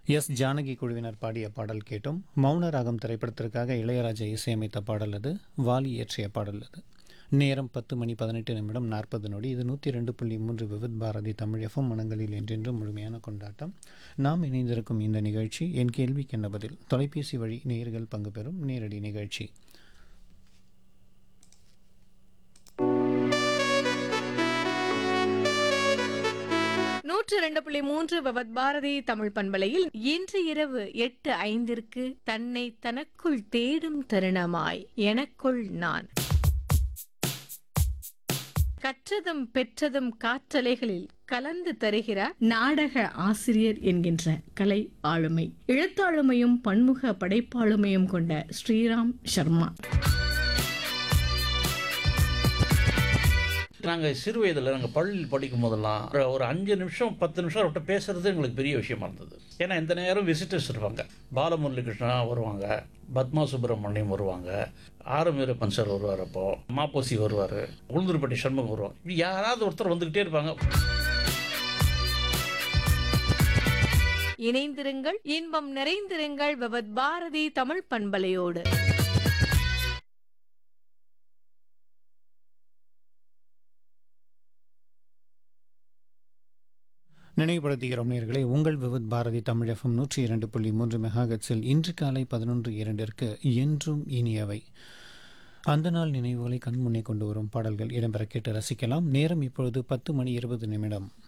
S Janaki குழுவினர் பாடிய பாடல் கேட்டோம் மௌன ராகம் திரைப்படத்திற்காக இளையராஜா இசையமைத்த பாடல் அது வாலி இயற்றிய பாடல் அது நேரம் பத்து மணி பதினெட்டு நிமிடம் நாற்பது நொடி இது நூற்றி ரெண்டு புள்ளி மூன்று விவித் பாரதி தமிழ் எஃப்எம் மனங்களில் என்றென்றும் முழுமையான கொண்டாட்டம் நாம் இணைந்திருக்கும் இந்த நிகழ்ச்சி என் கேள்விக்கு என்ன பதில் தொலைபேசி வழி நேர்கள் பங்கு பெறும் நேரடி நிகழ்ச்சி நூற்று இரண்டு புள்ளி மூன்று பவத் பாரதி தமிழ் பண்பலையில் இன்று இரவு எட்டு ஐந்திற்கு தன்னை தனக்குள் தேடும் தருணமாய் எனக்குள் நான் கற்றதும் பெற்றதும் காற்றலைகளில் கலந்து தருகிறார் நாடக ஆசிரியர் என்கின்ற கலை ஆளுமை எழுத்தாளுமையும் பன்முக படைப்பாளுமையும் கொண்ட ஸ்ரீராம் சர்மா நாங்கள் சிறு வயதில் நாங்கள் பள்ளியில் படிக்கும் போதெல்லாம் ஒரு- ஒரு அஞ்சு நிமிஷம் பத்து நிமிஷம் அவர்கிட்ட பேசுறது எங்களுக்கு பெரிய விஷயமா இருந்தது ஏன்னா இந்த நேரம் விசிட்டர்ஸ் இருப்பாங்க பாலமுரளிகிருஷ்ணா வருவாங்க பத்மா சுப்பிரமணியம் வருவாங்க ஆரம் வீரப்பன் சார் வருவார் அப்போ மாப்போசி வருவார் உளுந்தூர்பட்டி சண்முகம் வருவாங்க இப்படி யாராவது ஒருத்தர் வந்துக்கிட்டே இருப்பாங்க இணைந்திருங்கள் இன்பம் நிறைந்திருங்கள் பவத் பாரதி தமிழ் பண்பலையோடு நினைவுபடுத்துகிறோம் நேர்களே உங்கள் விவித் பாரதி தமிழ் எஃப்எம் நூற்றி இரண்டு புள்ளி மூன்று மெகாகட்ஸில் இன்று காலை பதினொன்று இரண்டிற்கு என்றும் இனியவை அந்த நாள் நினைவுகளை கண்முன்னே கொண்டு வரும் பாடல்கள் இடம்பெற கேட்டு ரசிக்கலாம் நேரம் இப்பொழுது பத்து மணி இருபது நிமிடம்